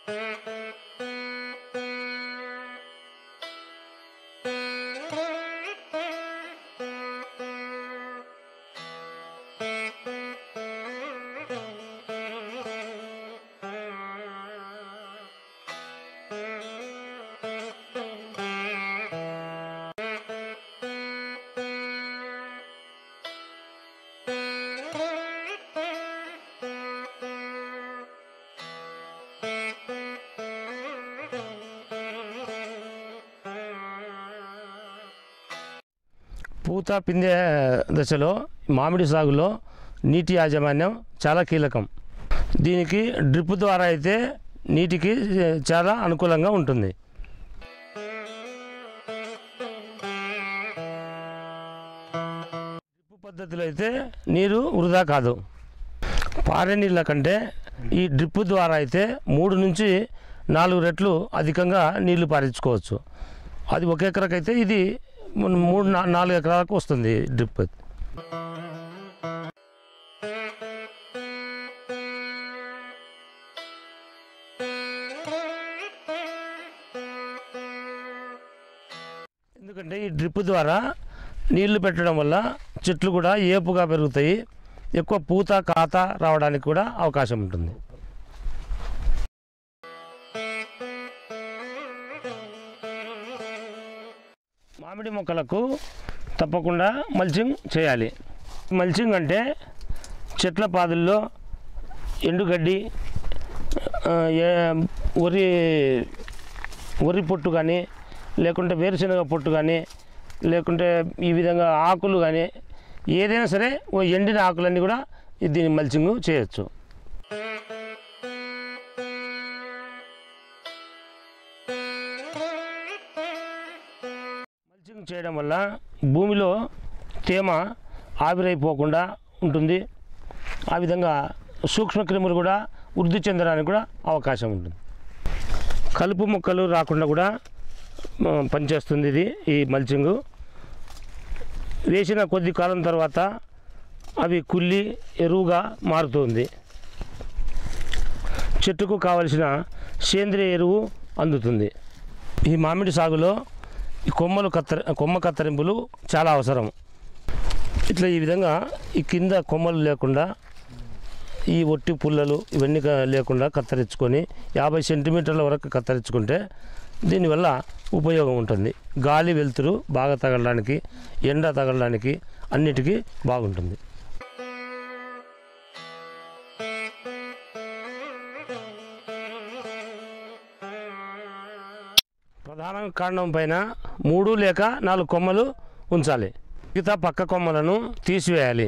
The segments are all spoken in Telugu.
పూత పిందె దశలో మామిడి సాగులో నీటి యాజమాన్యం చాలా కీలకం దీనికి డ్రిప్ ద్వారా అయితే నీటికి చాలా అనుకూలంగా ఉంటుంది డ్రిప్ పద్ధతిలో అయితే నీరు వృధా కాదు పారే నీళ్ళ కంటే ఈ డ్రిప్ ద్వారా అయితే మూడు నుంచి నాలుగు రెట్లు అధికంగా నీళ్లు పారించుకోవచ్చు అది ఒక ఎకరాకైతే ఇది మన మూడు నా- నాలుగు ఎకరాలకు వస్తుంది డ్రిప్ ఎందుకంటే ఈ డ్రిప్ ద్వారా నీళ్లు పెట్టడం వల్ల చెట్లు కూడా ఏపుగా పెరుగుతాయి ఎక్కువ పూత కాత రావడానికి కూడా అవకాశం ఉంటుంది మామిడి మొక్కలకు తప్పకుండా మల్చింగ్ చేయాలి మల్చింగ్ అంటే చెట్ల పాదుల్లో ఎండుగడ్డి ఆ, ఏ- వరి వరి పొట్టు కానీ లేకుంటే వేరుశనగ పొట్టు కానీ లేకుంటే ఈ విధంగా ఆకులు కానీ ఏదైనా సరే ఓ ఎండిన ఆకులన్నీ కూడా దీన్ని మల్చింగ్ చేయొచ్చు మల్చింగ్ చేయడం వల్ల భూమిలో తేమ ఆవిరైపోకుండా ఉంటుంది ఆ విధంగా సూక్ష్మక్రిములు కూడా వృద్ధి చెందడానికి కూడా అవకాశం ఉంటుంది కలుపు మొక్కలు రాకుండా కూడా ఆ, పనిచేస్తుంది ఇది ఈ మల్చింగు వేసిన కొద్ది కాలం తర్వాత అవి కుళ్ళి ఎరువుగా మారుతుంది చెట్టుకు కావలసిన సేంద్రియ ఎరువు అందుతుంది ఈ మామిడి సాగులో ఈ కొమ్మలు కత్తరి కొమ్మ కత్తిరింపులు చాలా అవసరం ఇట్లా ఈ విధంగా ఈ కింద కొమ్మలు లేకుండా ఈ ఒట్టి పుల్లలు ఇవన్నీ క- లేకుండా కత్తిరించుకొని యాభై సెంటీమీటర్ల వరకు కత్తిరించుకుంటే దీనివల్ల ఉపయోగం ఉంటుంది గాలి వెలుతురు బాగా తగలడానికి ఎండ తగలడానికి అన్నిటికీ బాగుంటుంది ప్రధాన కాండం పైన మూడు లేక నాలుగు కొమ్మలు ఉంచాలి మిగతా పక్క కొమ్మలను తీసివేయాలి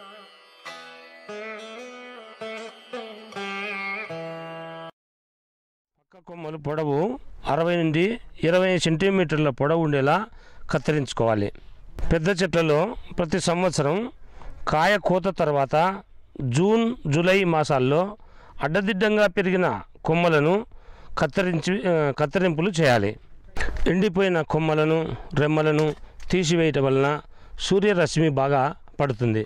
పక్క కొమ్మలు పొడవు అరవై నుండి ఇరవై సెంటీమీటర్ల పొడవు ఉండేలా కత్తిరించుకోవాలి పెద్ద చెట్లలో ప్రతి సంవత్సరం కాయ కోత తర్వాత జూన్ జూలై మాసాల్లో అడ్డదిడ్డంగా పెరిగిన కొమ్మలను కత్తిరించి ఆ, కత్తిరింపులు చేయాలి ఎండిపోయిన కొమ్మలను రెమ్మలను తీసివేయటం వలన సూర్యరశ్మి బాగా పడుతుంది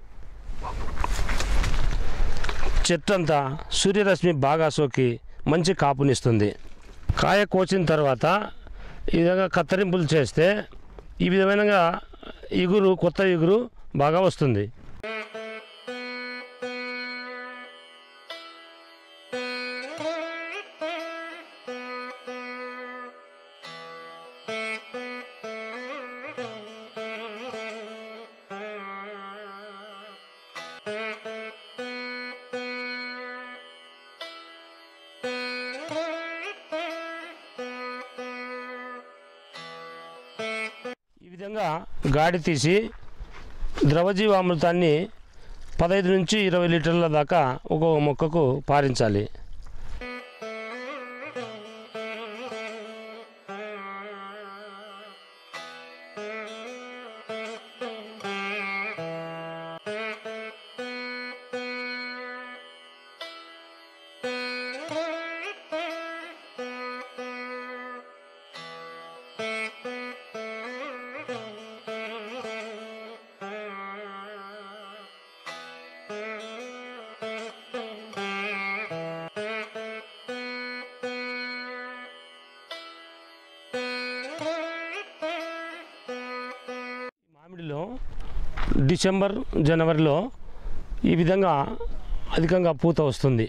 చెట్టంతా సూర్యరశ్మి బాగా సోకి మంచి కాపునిస్తుంది కాయ కోసిన తర్వాత ఈ విధంగా కత్తిరింపులు చేస్తే ఈ విధమైన ఇగురు కొత్త ఇగురు బాగా వస్తుంది ఈ విధంగా గాడి తీసి ద్రవజీవామృతాన్ని పదహైదు నుంచి ఇరవై లీటర్ల దాకా ఒక్కొక్క మొక్కకు పారించాలి డిసెంబర్ జనవరిలో ఈ విధంగా అధికంగా పూత వస్తుంది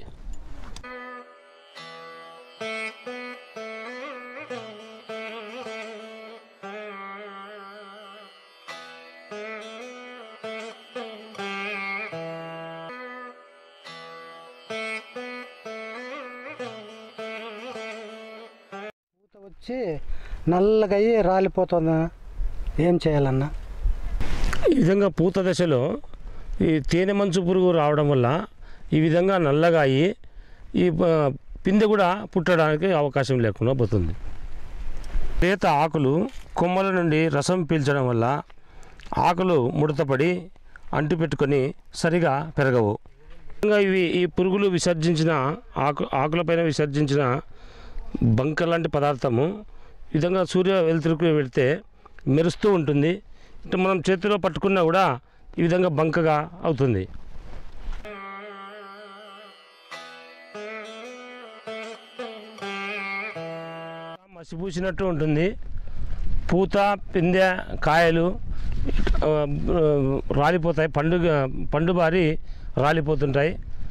పూత వచ్చి నల్లగా అయ్యి రాలిపోతుందా ఏం చేయాలన్నా ఈ విధంగా పూత దశలో ఈ తేనె మంచు పురుగు రావడం వల్ల ఈ విధంగా నల్లగా అయ్యి ఈ ప- పిందె కూడా పుట్టడానికి అవకాశం లేకుండా పోతుంది లేత ఆకులు కొమ్మల నుండి రసం పీల్చడం వల్ల ఆకులు ముడతపడి అంటిపెట్టుకొని సరిగా పెరగవు ఇంకా ఇవి ఈ పురుగులు విసర్జించిన ఆకు ఆకులపైన విసర్జించిన బంక లాంటి పదార్థము ఈ విధంగా సూర్య వెలుతురుకు పెడితే మెరుస్తూ ఉంటుంది అంటే మనం చేతిలో పట్టుకున్నా కూడా ఈ విధంగా బంకగా అవుతుంది మసిపూసినట్టు ఉంటుంది పూత పిందె కాయలు ఆ, రాలిపోతాయి పండుగ పండు బారి రాలిపోతుంటాయి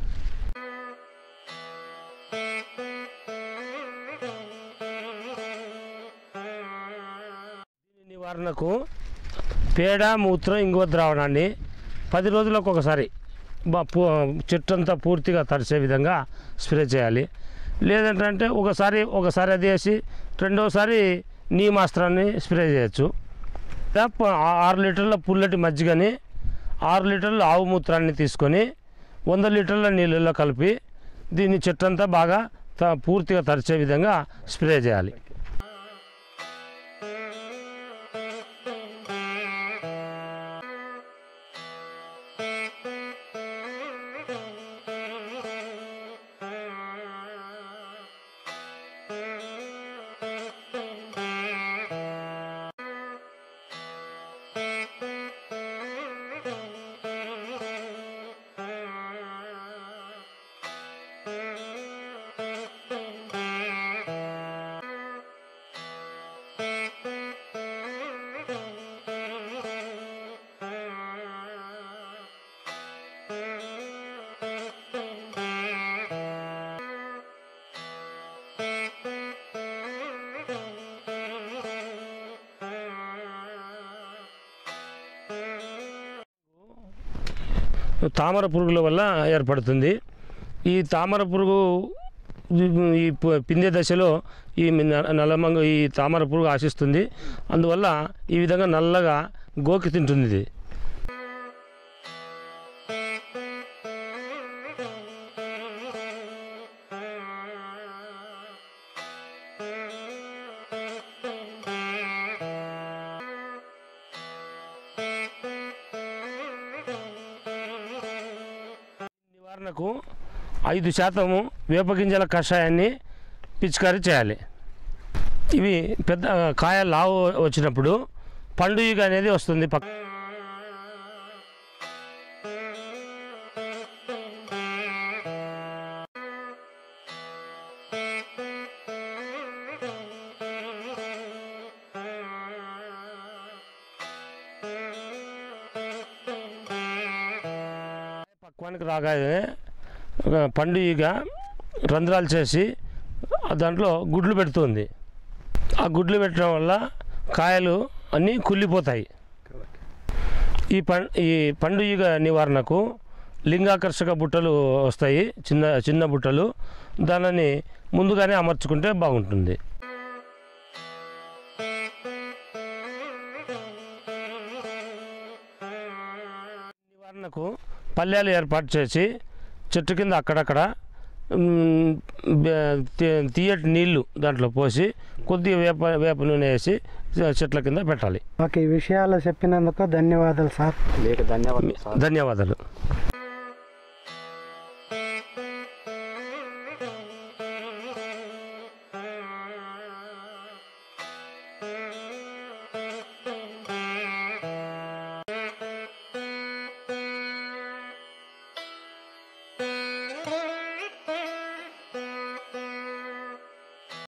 దీని నివారణకు పేడ మూత్రం ఇంగువ ద్రావణాన్ని పది రోజులకు ఒకసారి బా పూ- చెట్టు అంతా పూర్తిగా తడిసే విధంగా స్ప్రే చేయాలి లేదంటే ఒకసారి ఒకసారి అది వేసి రెండోసారి నీమాస్త్రాన్ని స్ప్రే చేయొచ్చు లేదా ప- ఆ- ఆరు లీటర్ల పుల్లటి మజ్జిగని ఆరు లీటర్ల ఆవు మూత్రాన్ని తీసుకొని వంద లీటర్ల నీళ్ళల్లో కలిపి దీన్ని చెట్టంతా బాగా త- పూర్తిగా తడిచే విధంగా స్ప్రే చేయాలి తామర పురుగుల వల్ల ఏర్పడుతుంది ఈ తామర పురుగు ఈ- ఈ పు- పిందె దశలో ఈ న- నల్లమంగ ఈ తామర పురుగు ఆశిస్తుంది అందువల్ల ఈ విధంగా నల్లగా గోకి తింటుంది ఇది నివారణకు ఐదు శాతము వేపగింజల కషాయాన్ని పిచికారీ చేయాలి ఇవి పెద్ద కాయ లావు వచ్చినప్పుడు పండుగ అనేది వస్తుంది పక్క పక్వానికి రాగానే ఒక పండుగ రంధ్రాలు చేసి దాంట్లో గుడ్లు పెడుతుంది ఆ గుడ్లు పెట్టడం వల్ల కాయలు అన్నీ కుళ్ళిపోతాయి ఈ పం ఈ పండుగ నివారణకు లింగాకర్షక బుట్టలు వస్తాయి చిన్న చిన్న బుట్టలు దానిని ముందుగానే అమర్చుకుంటే బాగుంటుంది నివారణకు పల్లెలు ఏర్పాటు చేసి చెట్టు కింద అక్కడక్కడ మ్, బె- తీ- తీయటి నీళ్లు దాంట్లో పోసి కొద్దిగా వేప వేప నూనె వేసి చెట్ల కింద పెట్టాలి మాకు ఈ విషయాలు చెప్పినందుకు ధన్యవాదాలు సార్ మీకు ధన్యవాదాలు సార్ ధన్యవాదాలు